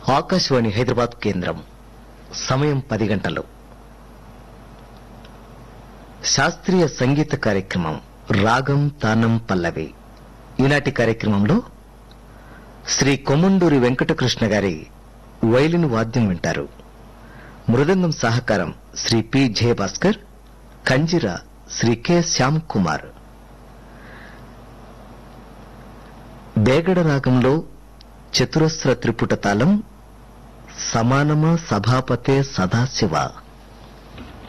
ఆకాశవాణి హైదరాబాద్ కేంద్రం సమయం పది గంటలు శాస్త్రీయ సంగీత కార్యక్రమం రాగం తానం పల్లవి ఈనాటి కార్యక్రమంలో శ్రీ కొమండూరి వెంకటకృష్ణ గారి వైలిన్ వాద్యం వింటారు మృదంగం సహకారం శ్రీ పి జయభాస్కర్ కంజిర శ్రీ కె శ్యామ్ కుమార్ బేగడ రాగంలో చతురస్ర త్రిపుట తాళం సమానమ సభాపతే సదాశివ